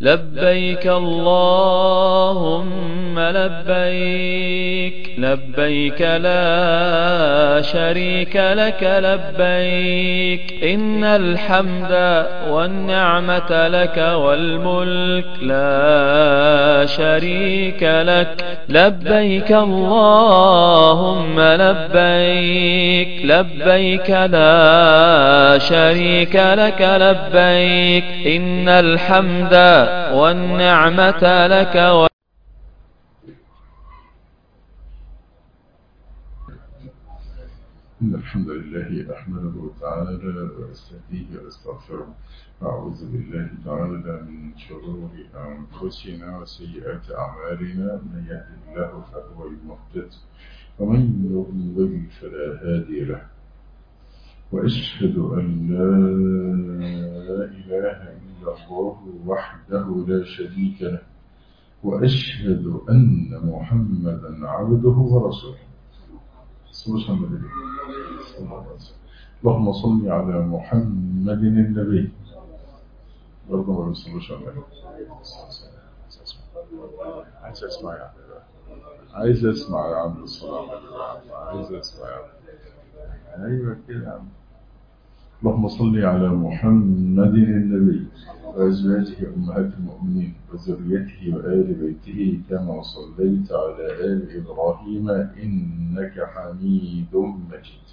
لبيك اللهم لبيك لبيك لا شريك لك لبيك إن الحمد والنعمة لك والملك لا شريك لك لبيك اللهم لبيك لبيك لا شريك لك لبيك إن الحمد والنعمة لك و... إن الحمد لله أحمده تعالى وأستهديه وأستغفره أعوذ بالله تعالى من شرور أنفسنا وسيئات أعمالنا من يهده الله فهو المهتد ومن يضلل فلا هادي له وأشهد أن لا إله إلا الله وحده لا شريك له وأشهد أن محمدا عبده ورسوله صلى الله عليه وسلم اللهم صل على محمد النبي برضه ما بيصلوش عليه عايز اسمع يا عم عايز اسمع يا عم الصلاة عايز اسمع يا عم ايوه كده يا عم اللهم صل على محمد النبي وأزواجه أمهات المؤمنين وذريته وآل بيته كما صليت على آل إبراهيم إنك حميد مجيد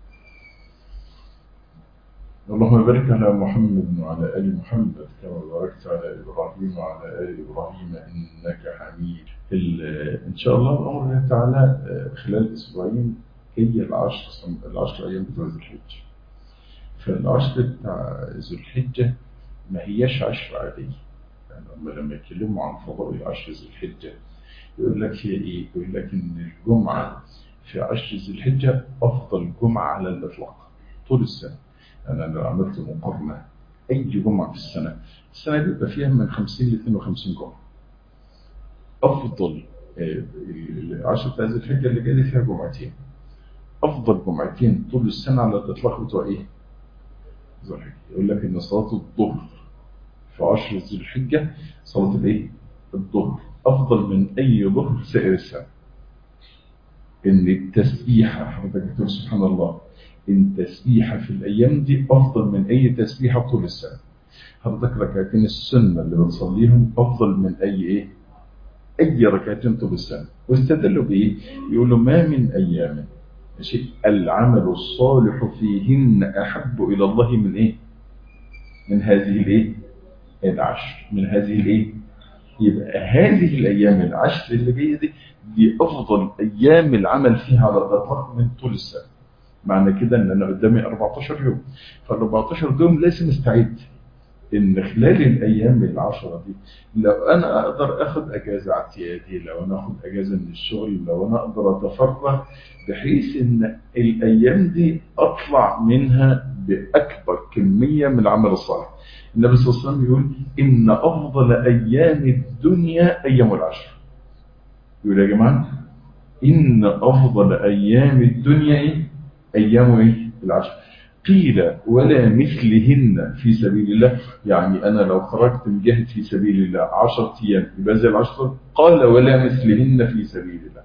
اللهم بارك على محمد وعلى آل محمد كما باركت على إبراهيم وعلى آل إبراهيم إنك حميد إن شاء الله بأمر الله تعالى خلال أسبوعين هي العشر العشر أيام بتوع ذي الحجة فالعشر بتاع ذو الحجة ما هياش عشر عادية يعني هم لما يتكلموا عن فضائل عشر ذو الحجة يقول لك هي إيه؟ يقول لك إن الجمعة في عشر ذو الحجة أفضل جمعة على الإطلاق طول السنة يعني أنا لو عملت مقارنة أي جمعة في السنة السنة بيبقى فيها من 50 ل 52 جمعة أفضل العشر بتاع ذو الحجة اللي جاية فيها جمعتين أفضل جمعتين طول السنة على الإطلاق بتوع إيه؟ ذو الحجة يقول لك إن صلاة الظهر في عشر ذي الحجة صلاة الإيه؟ الظهر أفضل من أي ظهر سائر السنة إن التسبيحة حضرتك بتقول سبحان الله إن التسبيحة في الأيام دي أفضل من أي تسبيحة طول السنة حضرتك ركعتين السنة اللي بتصليهم أفضل من أي إيه؟ أي ركعتين طول السنة واستدلوا بإيه؟ يقولوا ما من أيام ماشي العمل الصالح فيهن أحب إلى الله من إيه من هذه الإيه العشر من هذه الإيه يبقى هذه الأيام العشر اللي جاية دي دي أفضل أيام العمل فيها على الإطلاق من طول السنة معنى كده إن أنا قدامي 14 يوم فال 14 يوم لازم استعد ان خلال الايام العشرة دي لو انا اقدر اخد اجازة اعتيادي لو انا اخد اجازة من الشغل لو انا اقدر اتفرغ بحيث ان الايام دي اطلع منها باكبر كمية من العمل الصالح النبي صلى الله عليه وسلم يقول ان افضل ايام الدنيا ايام العشر يقول يا جماعة ان افضل ايام الدنيا ايه ايام ايه العشر قيل ولا مثلهن في سبيل الله يعني أنا لو خرجت مجاهد في سبيل الله عشرة أيام يبقى زي العشرة قال ولا مثلهن في سبيل الله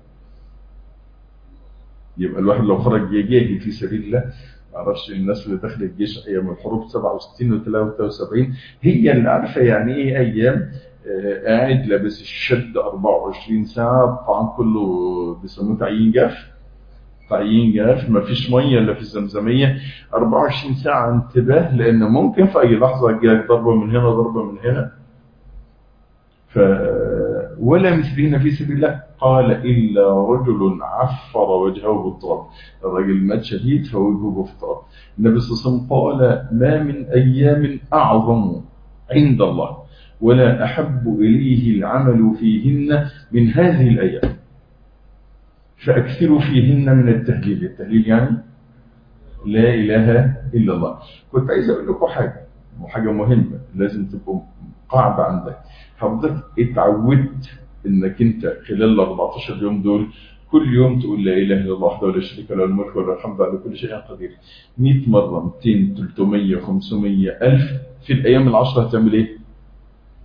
يبقى الواحد لو خرج يجاهد في سبيل الله ما اعرفش الناس اللي دخلت الجيش ايام الحروب 67 و 73 هي اللي عارفه يعني ايه ايام آه قاعد لابس الشد 24 ساعه طبعا كله بيسموه تعيين جاف تعيين جاف ما فيش ميه الا في الزمزميه 24 ساعه انتباه لان ممكن في اي لحظه تجيلك ضربه من هنا ضربه من هنا ف ولا مثلين في سبيل الله قال الا رجل عفر وجهه بالتراب الراجل مات شديد فوجهه في التراب النبي صلى الله عليه وسلم قال ما من ايام اعظم عند الله ولا احب اليه العمل فيهن من هذه الايام فأكثروا فيهن من التهليل التهليل يعني لا إله إلا الله كنت عايز أقول لكم حاجة وحاجة مهمة لازم تبقوا قاعدة عندك حضرتك اتعودت انك انت خلال ال 14 يوم دول كل يوم تقول لا اله الا الله وحده لا شريك له الملك وله الحمد على كل شيء قدير 100 مره 200 300 500 1000 في الايام العشره هتعمل ايه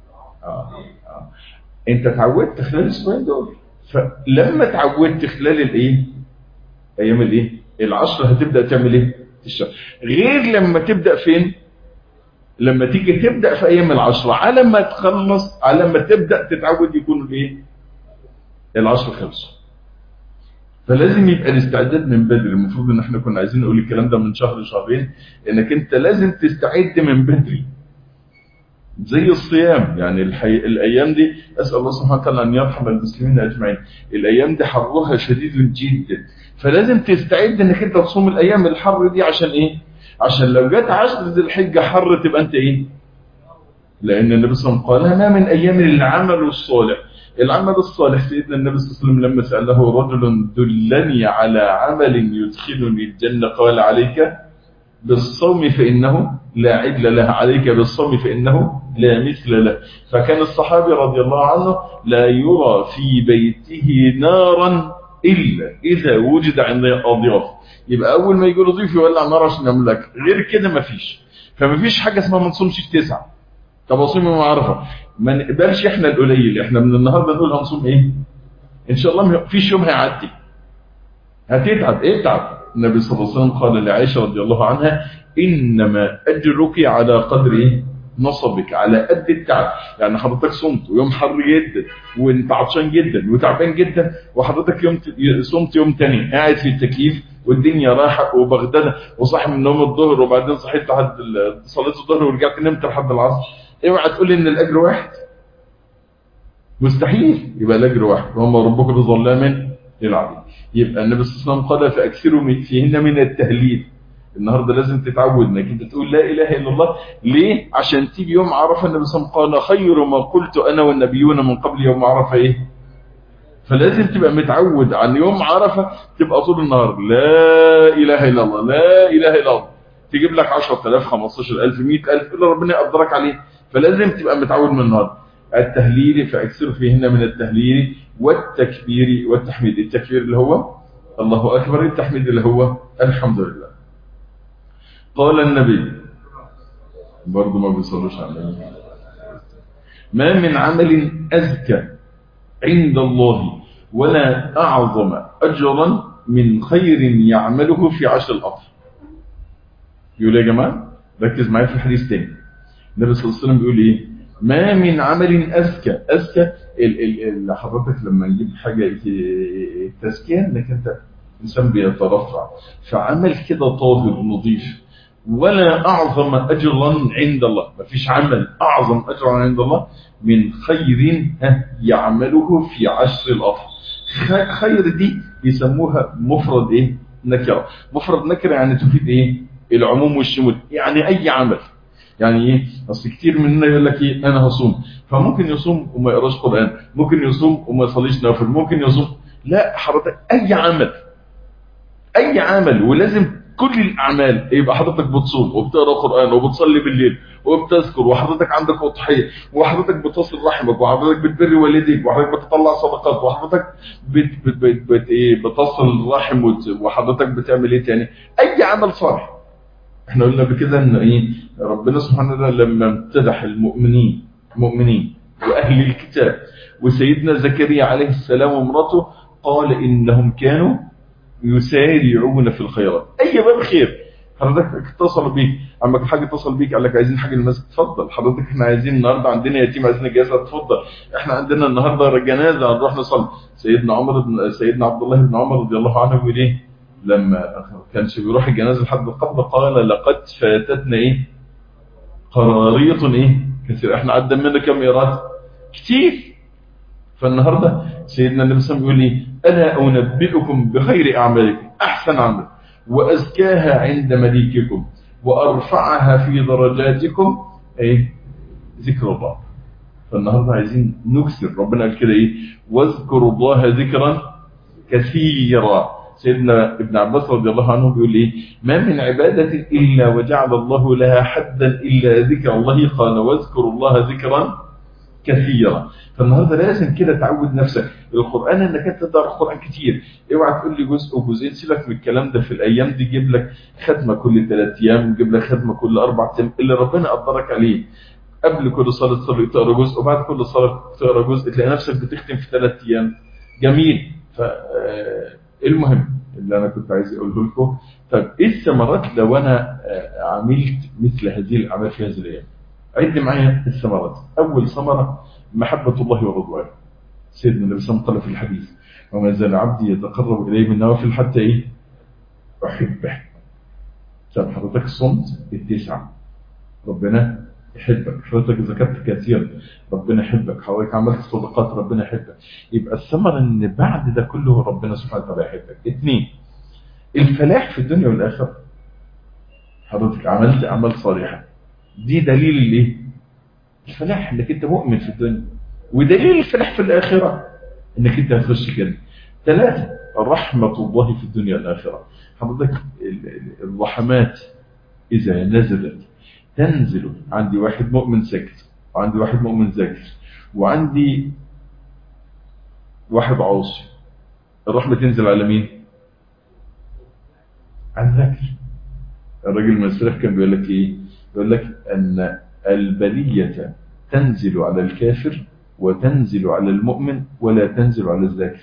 آه. آه. انت اتعودت خلال الاسبوعين دول فلما اتعودت خلال الايه ايام الايه العشر هتبدا تعمل ايه الشهر غير لما تبدا فين لما تيجي تبدا في ايام العشر على ما تخلص على ما تبدا تتعود يكون الايه العشر خلصوا فلازم يبقى الاستعداد من بدري المفروض ان احنا كنا عايزين نقول الكلام ده من شهر شهرين انك انت لازم تستعد من بدري زي الصيام يعني الحي... الايام دي اسال الله سبحانه وتعالى ان يرحم المسلمين اجمعين الايام دي حرها شديد جدا فلازم تستعد انك انت تصوم الايام الحر دي عشان ايه عشان لو جت عشر ذي الحجه حر تبقى انت ايه لان النبي صلى الله عليه وسلم قال ما من ايام العمل الصالح العمل الصالح سيدنا النبي صلى الله عليه وسلم لما ساله رجل دلني على عمل يدخلني الجنه قال عليك بالصوم فإنه لا عدل له عليك بالصوم فإنه لا مثل له فكان الصحابي رضي الله عنه لا يرى في بيته نارا إلا إذا وجد عند أضياف يبقى أول ما يقول ضيف يولع نار عشان يعمل لك غير كده ما فيش فما فيش حاجة اسمها ما نصومش التسعة طب أصوم يوم عرفة ما نقبلش إحنا القليل إحنا من النهاردة نقول هنصوم إيه إن شاء الله ما فيش يوم هيعدي هتتعب اتعب النبي صلى الله عليه وسلم قال لعائشة رضي الله عنها إنما أجرك على قدر إيه؟ نصبك على قد التعب يعني حضرتك صمت ويوم حر جدا وانت عطشان جدا وتعبان جدا وحضرتك يوم صمت يوم تاني قاعد في التكييف والدنيا رايحه وبغدانه وصاحي من نوم الظهر وبعدين صحيت لحد صليت الظهر ورجعت نمت لحد العصر اوعى تقول ان الاجر واحد مستحيل يبقى الاجر واحد وما ربك بظلام للعبيد يبقى النبي صلى الله عليه وسلم قال فاكثروا فيهن من التهليل النهارده لازم تتعود انك انت تقول لا اله الا الله ليه عشان تيجي يوم عرفه النبي صلى الله عليه وسلم قال خير ما قلت انا والنبيون من قبل يوم عرفه ايه فلازم تبقى متعود عن يوم عرفه تبقى طول النهار لا اله الا الله لا اله الا الله تجيب لك 10000 15000 100000 الا ربنا يقدرك عليه فلازم تبقى متعود من النهارده التهليل فاكثر فيهن من التهليل والتكبير والتحميد التكبير اللي هو الله اكبر التحميد اللي هو الحمد لله قال النبي برضه ما بيصلوش على النبي ما من عمل أزكى عند الله ولا أعظم أجرا من خير يعمله في عشر الأطر يقول يا جماعة ركز معايا في الحديث تاني النبي صلى الله عليه وسلم بيقول ايه ما من عمل أزكى أزكى ال ال حضرتك لما نجيب حاجة التزكية انك انت انسان بيترفع فعمل كده طاهر نظيف ولا أعظم أجرا عند الله ما فيش عمل أعظم أجرا عند الله من خير يعمله في عشر الأطهر خير دي يسموها مفرد إيه نكرة مفرد نكرة يعني تفيد إيه العموم والشمول يعني أي عمل يعني ايه اصل كتير مننا يقول لك ايه انا هصوم فممكن يصوم وما يقراش قران ممكن يصوم وما يصليش نافل ممكن يصوم لا حضرتك اي عمل اي عمل ولازم كل الاعمال يبقى حضرتك بتصوم وبتقرا قران وبتصلي بالليل وبتذكر وحضرتك عندك اضحيه وحضرتك بتصل رحمك وحضرتك بتبر والديك وحضرتك بتطلع صدقات وحضرتك بت بت بت بت ايه بتصل رحم وحضرتك بتعمل ايه تاني اي عمل صالح احنا قلنا بكده ان ايه ربنا سبحانه وتعالى لما امتدح المؤمنين مؤمنين واهل الكتاب وسيدنا زكريا عليه السلام ومراته قال انهم كانوا يسارعون في الخيرات اي باب خير حضرتك اتصل بيك عمك حاجه اتصل بيك قال لك عايزين حاجه للمسجد اتفضل حضرتك احنا عايزين النهارده عندنا يتيم عايزين جنازه اتفضل احنا عندنا النهارده جنازه هنروح نصلي سيدنا عمر بن سيدنا عبد الله بن عمر رضي الله عنه بيقول ايه لما كانش بيروح الجنازه لحد القبر قال لقد فاتتنا ايه قراريط ايه كثير احنا عدى مننا كم ايراد كتير فالنهارده سيدنا النبي صلى الله عليه وسلم يقول لي انا انبئكم بخير اعمالكم احسن عمل وازكاها عند مليككم وارفعها في درجاتكم ايه ذكر الله فالنهارده عايزين نكسر ربنا قال كده ايه واذكروا الله ذكرا كثيرا سيدنا ابن عباس رضي الله عنه بيقول ايه ما من عبادة إلا وجعل الله لها حدا إلا ذكر الله قال واذكروا الله ذكرا كثيرا فالنهارده لازم كده تعود نفسك القرآن انك انت تقرا القرآن كتير اوعى تقول لي جزء وجزئين سيبك من الكلام ده في الايام دي جيب لك ختمه كل ثلاث ايام جيب لك ختمه كل اربع ايام اللي ربنا قدرك عليه قبل كل صلاة تصلي تقرا جزء وبعد كل صلاة تقرا جزء تلاقي نفسك بتختم في ثلاث أيام جميل ف آه، المهم اللي أنا كنت عايز أقوله لكم طيب إيه الثمرات لو أنا آه، عملت مثل هذه الأعمال في هذه الأيام عد معايا الثمرات أول ثمرة محبة الله ورضوانه سيدنا النبي صلى الله عليه وسلم في الحديث وما زال عبدي يتقرب إليه بالنوافل حتى إيه أحبه طب حضرتك صمت التسعة ربنا يحبك حضرتك ذكرت كثير ربنا يحبك حضرتك عملت صدقات ربنا يحبك يبقى الثمرة ان بعد ده كله ربنا سبحانه وتعالى يحبك اثنين الفلاح في الدنيا والآخرة حضرتك عملت أعمال صالحة دي دليل الايه الفلاح انك انت مؤمن في الدنيا ودليل الفلاح في الآخرة انك انت هتخش كده ثلاثة رحمة الله في الدنيا والآخرة حضرتك ال- ال- الرحمات إذا نزلت تنزل عندي واحد مؤمن ساكت وعندي واحد مؤمن ذاكر وعندي واحد عاصي الرحمة تنزل على مين؟ على الذاكر الراجل من السلف كان بيقول لك ايه؟ بيقول لك ان البلية تنزل على الكافر وتنزل على المؤمن ولا تنزل على الذاكر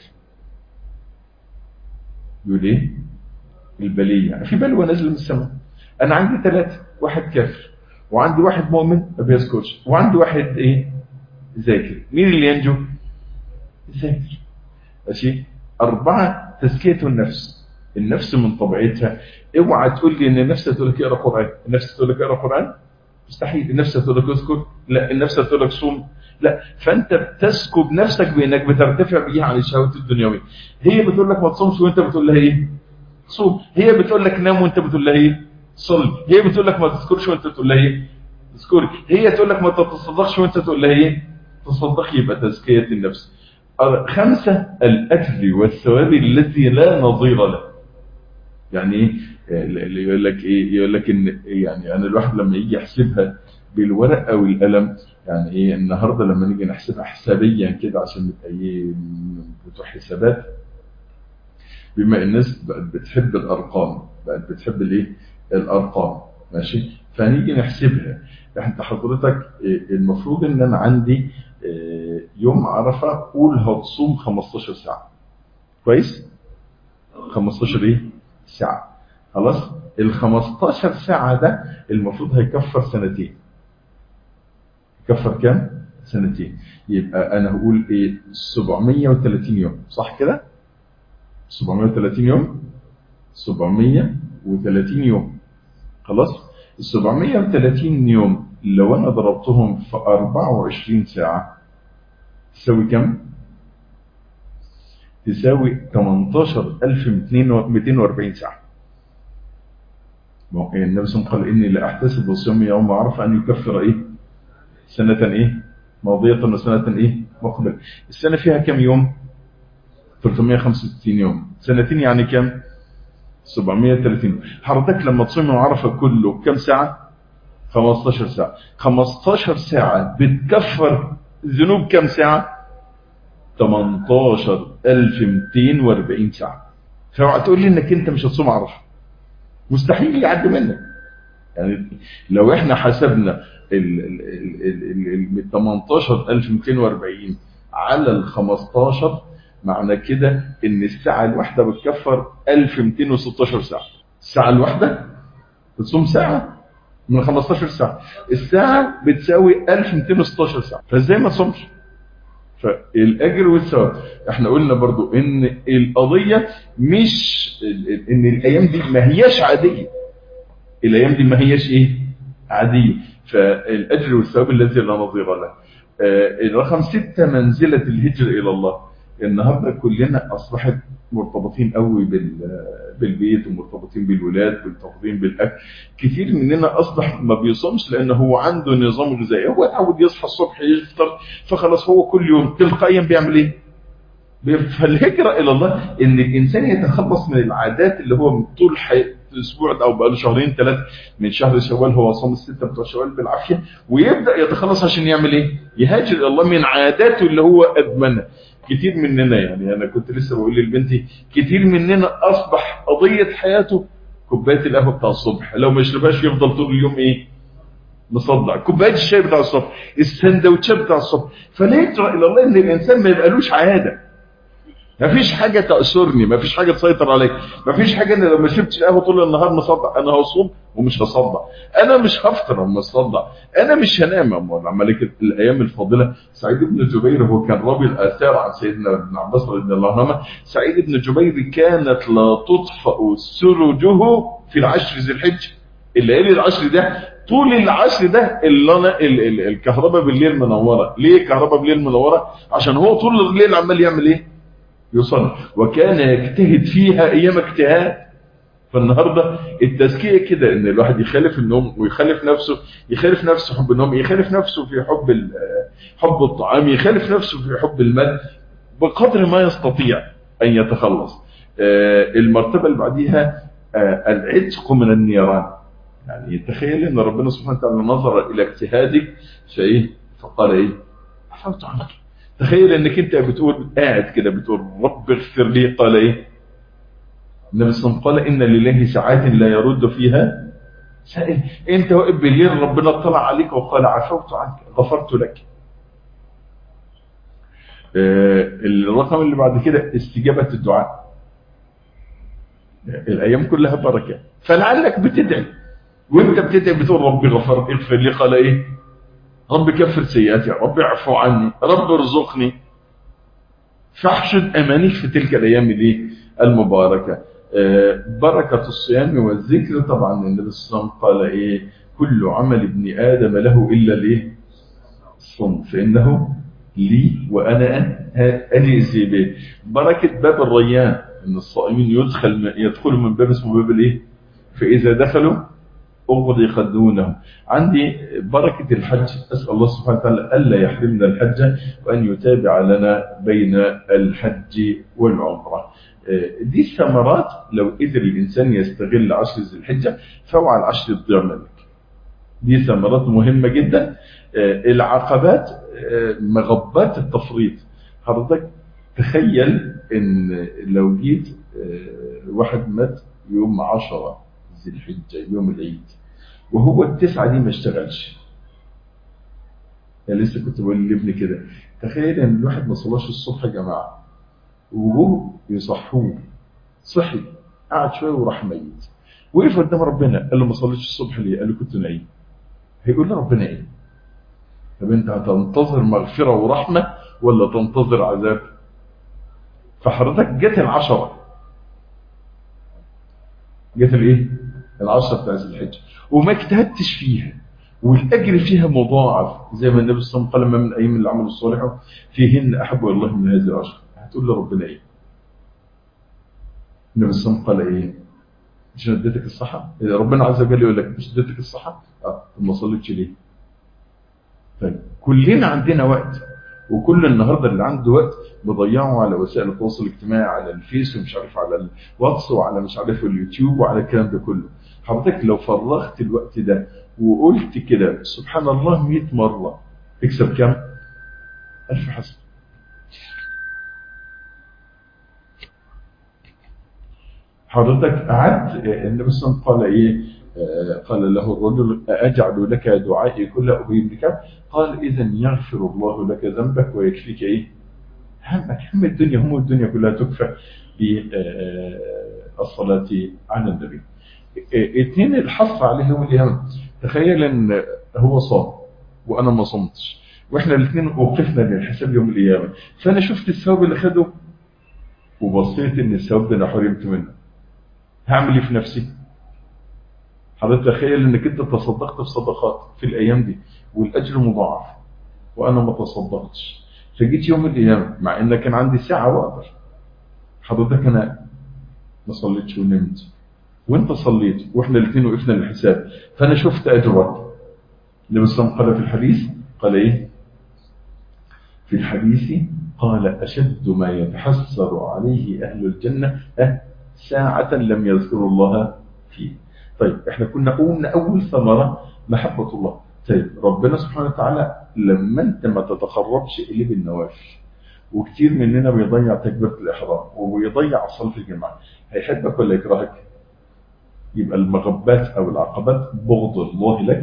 يقول ايه؟ البلية يعني في بلوى نازل من السماء انا عندي ثلاثة واحد كافر وعندي واحد مؤمن ما بيذكرش وعندي واحد ايه ذاكر مين اللي ينجو الذاكر ماشي أربعة تزكية النفس النفس من طبيعتها اوعى تقول لي ان النفس تقول لك اقرا قران النفس تقول لك اقرا قران مستحيل النفس تقول لك اذكر لا النفس تقول لك صوم لا فانت بتسكب نفسك بانك بترتفع بيها عن الشهوات الدنيويه هي بتقول لك ما تصومش وانت بتقول لها ايه صوم هي بتقول لك نام وانت بتقول لها ايه صلي هي بتقول لك ما تذكرش وانت تقول لها ايه تذكري هي تقول لك ما تتصدقش وانت تقول لها ايه تصدق يبقى تزكيه النفس خمسة الأجر والثواب الذي لا نظير له يعني ايه اللي يقول لك ايه يقول لك ان يعني انا الواحد لما يجي يحسبها بالورق او القلم يعني ايه النهارده لما نيجي نحسبها حسابيا كده عشان نبقى ايه بتوع حسابات بما الناس بقت بتحب الارقام بقت بتحب الايه الارقام ماشي فنيجي نحسبها انت حضرتك المفروض ان انا عندي يوم عرفه قول هتصوم 15 ساعه كويس 15 ايه ساعه خلاص ال 15 ساعه ده المفروض هيكفر سنتين يكفر كام سنتين يبقى انا هقول ايه 730 يوم صح كده 730 يوم 730 يوم خلاص ال 730 يوم لو انا ضربتهم في 24 ساعة تساوي كم؟ تساوي 18240 ساعة النبي صلى الله عليه وسلم قال إني لأحتسب وصيام يوم عرفة أن يكفر إيه؟ سنة إيه؟ ماضية وسنة إيه؟ مقبل السنة فيها كم يوم؟ 365 يوم سنتين يعني كم 730 حضرتك لما تصوم يوم عرفه كله كم ساعة 15 ساعة 15 ساعة بتكفر ذنوب كم ساعة 18240 ساعة فاوعى تقول لي انك انت مش هتصوم عرفه مستحيل يعدي منك يعني لو احنا حسبنا ال ال ال 18240 على ال 15 معنى كده ان الساعة الواحدة بتكفر 1216 ساعة الساعة الواحدة بتصوم ساعة من 15 ساعة الساعة بتساوي 1216 ساعة فازاي ما تصومش فالاجر والثواب احنا قلنا برضو ان القضية مش ان الايام دي ما هياش عادية الايام دي ما هياش ايه عادية فالاجر والثواب الذي لا نظير له آه الرقم ستة منزلة الهجر الى الله النهاردة كلنا أصبحت مرتبطين قوي بالبيت ومرتبطين بالولاد مرتبطين بالأكل كتير مننا أصبح ما بيصومش لأنه هو عنده نظام غذائي هو اتعود يصحى الصبح يفطر فخلاص هو كل يوم تلقائيا بيعمل ايه فالهجرة إلى الله إن الإنسان يتخلص من العادات اللي هو طول حياته اسبوع او بقاله شهرين ثلاثه من شهر شوال هو صام السته بتوع شوال بالعافيه ويبدا يتخلص عشان يعمل ايه؟ يهاجر الى الله من عاداته اللي هو ادمنها كتير مننا يعني انا كنت لسه بقول لبنتي كتير مننا اصبح قضيه حياته كوبايه القهوه بتاع الصبح لو ما يشربهاش يفضل طول اليوم ايه؟ مصدع كوبايه الشاي بتاع الصبح السندوتشات بتاع الصبح فلا يجرى الى الله ان الانسان ما يبقالوش عاده ما فيش حاجة تأسرني ما فيش حاجة تسيطر عليك ما فيش حاجة أنا لو ما شربتش قهوة طول النهار مصدع أنا هصوم ومش هصدع أنا مش هفطر وما اصدع أنا مش هنام أمال عمالك الأيام الفاضلة سعيد بن جبير هو كان راوي الآثار عن سيدنا ابن عباس رضي الله عنه سعيد بن جبير كانت لا تطفأ سرجه في العشر ذي الحجة الليالي العشر ده طول العشر ده اللي انا ال ال الكهرباء بالليل منوره ليه الكهرباء بالليل منوره عشان هو طول الليل عمال يعمل ايه يصلي وكان يجتهد فيها ايام اجتهاد فالنهارده التزكيه كده ان الواحد يخالف النوم ويخالف نفسه يخالف نفسه حب النوم يخالف نفسه في حب حب الطعام يخالف نفسه في حب المال بقدر ما يستطيع ان يتخلص المرتبه اللي بعديها العتق من النيران يعني تخيل ان ربنا سبحانه وتعالى نظر الى اجتهادك فايه فقال ايه عفوت عنك تخيل انك انت بتقول قاعد كده بتقول رب اغفر لي قال ايه النبي صلى الله عليه وسلم قال ان لله ساعات لا يرد فيها سائل انت واقف بالليل ربنا اطلع عليك وقال عفوت عنك غفرت لك آه الرقم اللي بعد كده استجابة الدعاء الايام كلها بركة فلعلك بتدعي وانت بتدعي بتقول ربي غفر اغفر لي قال ايه رب كفر سيئاتي رب اعفو عني رب ارزقني فاحشد امانيك في تلك الايام دي المباركه بركه الصيام والذكر طبعا النبي صلى الله عليه وسلم قال ايه كل عمل ابن ادم له الا الايه الصوم فانه لي وانا اجزي به بركه باب الريان ان الصائمين يدخل يدخلوا من باب اسمه باب الايه فاذا دخلوا أغرق دونهم عندي بركة الحج أسأل الله سبحانه وتعالى ألا يحرمنا الحج وأن يتابع لنا بين الحج والعمرة دي الثمرات لو قدر الإنسان يستغل عشر ذي الحجة فهو على العشر الضيع منك دي ثمرات مهمة جدا العقبات مغبات التفريط حضرتك تخيل ان لو جيت واحد مات يوم عشرة ذي الحجة يوم العيد وهو التسعة دي ما اشتغلش يعني لسه كنت بقول لابني كده تخيل ان الواحد ما صلاش الصبح يا جماعة وجوه يصحوه صحي قعد شوية وراح ميت وقف قدام ربنا قال له ما صليتش الصبح ليه قال له كنت نايم هيقول له ربنا ايه طب انت هتنتظر مغفرة ورحمة ولا تنتظر عذاب فحضرتك جت العشرة جت الايه العشرة بتاع ذي الحجة وما اجتهدتش فيها والاجر فيها مضاعف زي ما النبي صلى الله عليه وسلم قال من ايام العمل الصالح فيهن احب الى الله من هذه العشر هتقول لربنا ايه النبي صلى الله عليه وسلم قال ايه مش اديتك الصحة ربنا عز وجل يقول لك مش اديتك الصحة اه ما صليتش ليه طيب كلنا عندنا وقت وكل النهارده اللي عنده وقت بيضيعه على وسائل التواصل الاجتماعي على الفيس ومش عارف على الواتس وعلى مش عارف اليوتيوب وعلى الكلام ده كله حضرتك لو فرغت الوقت ده وقلت كده سبحان الله 100 مرة تكسب كم؟ ألف حسن حضرتك قعدت النبي صلى الله عليه وسلم قال ايه قال له الرجل أجعل لك دعائي كله أبين بك قال إذا يغفر الله لك ذنبك ويكفيك إيه همك هم الدنيا هم الدنيا كلها تكفى بالصلاة على النبي اثنين الحص عليهم اليوم تخيل ان هو صام وانا ما صمتش واحنا الاثنين وقفنا للحساب يوم القيامه فانا شفت الثواب اللي خده وبصيت ان الثواب ده انا حرمت منه هعمل ايه في نفسي حضرتك تخيل انك انت تصدقت بصدقات في الايام دي والاجر مضاعف وانا ما تصدقتش فجيت يوم القيامه مع ان كان عندي ساعه واقدر حضرتك انا ما صليتش ونمت وانت صليت واحنا الاثنين وقفنا للحساب فانا شفت اجرك النبي صلى الله عليه وسلم قال في الحديث قال ايه في الحديث قال اشد ما يتحسر عليه اهل الجنه أه ساعه لم يذكروا الله فيه طيب احنا كنا قلنا اول ثمره محبه الله طيب ربنا سبحانه وتعالى لما انت ما تتقربش اليه بالنوافل وكتير مننا بيضيع تكبيره الاحرام وبيضيع صلاه الجماعه هيحبك ولا يكرهك يبقى المغبات او العقبات بغض الله لك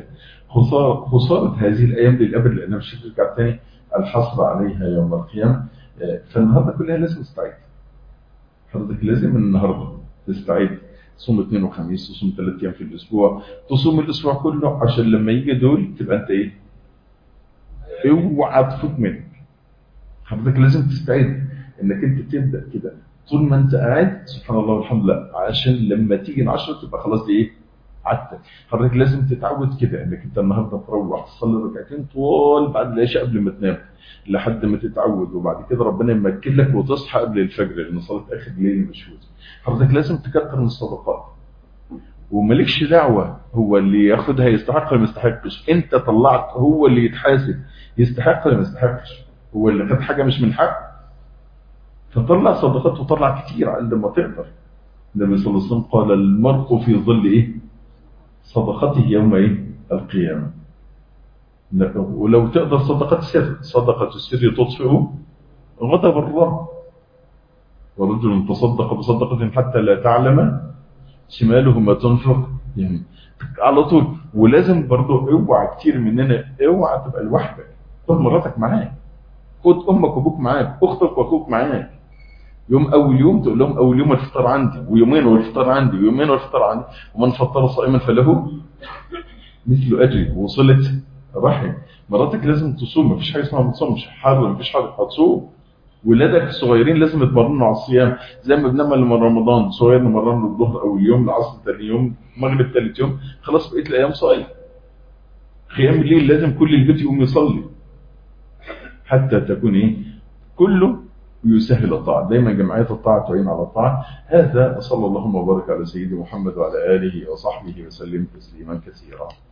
خسارة, خسارة هذه الأيام للأبد لأنها مش هترجع تاني الحصر عليها يوم القيامة فالنهاردة كلها لازم تستعيد حضرتك لازم النهاردة تستعيد تصوم اثنين وخميس تصوم ثلاث أيام في الأسبوع تصوم الأسبوع كله عشان لما يجي دول تبقى أنت إيه اوعى تفوت منك حضرتك لازم تستعد انك انت تبدا كده طول ما انت قاعد سبحان الله والحمد لله عشان لما تيجي العشرة تبقى خلاص دي ايه عادتك حضرتك لازم تتعود كده انك انت النهارده تروح تصلي ركعتين طول بعد العشاء قبل ما تنام لحد ما تتعود وبعد كده ربنا يمكن لك وتصحى قبل الفجر لان صلاه اخر الليل مشهود حضرتك لازم تكتر من الصدقات ومالكش دعوه هو اللي ياخدها يستحق ولا ما يستحقش انت طلعت هو اللي يتحاسب يستحق ولا ما يستحقش هو اللي خد حاجه مش من حق فطلع صدقات وطلع كتير عند ما تقدر النبي صلى الله عليه وسلم قال المرء في ظل ايه صدقته يوم ايه القيامه ولو تقدر صدقة سر صدقة السر تطفئ غضب الله ورجل تصدق بصدقة حتى لا تعلم شماله ما تنفق يعني على طول ولازم برضو اوعى كتير مننا اوعى تبقى لوحدك خد مراتك معاك خد امك وابوك معاك اختك واخوك معاك يوم اول يوم تقول لهم اول يوم الفطار عندي ويومين والفطار عندي ويومين والفطار عندي ومن فطر صائما فله مثل اجري وصلت رحم مراتك لازم تصوم مفيش حاجه اسمها ما تصومش حر مفيش حاجه هتصوم ولادك الصغيرين لازم يتمرنوا على الصيام زي ما بنعمل من رمضان صغير نمرن له الظهر اول يوم العصر ثاني يوم المغرب ثالث يوم خلاص بقيت الايام صايم قيام الليل لازم كل البيت يقوم يصلي حتى تكون ايه كله يسهل الطاعة دايما جمعية الطاعة تعين على الطاعة هذا وصلى اللهم وبارك على سيدنا محمد وعلى آله وصحبه وسلم تسليما كثيرا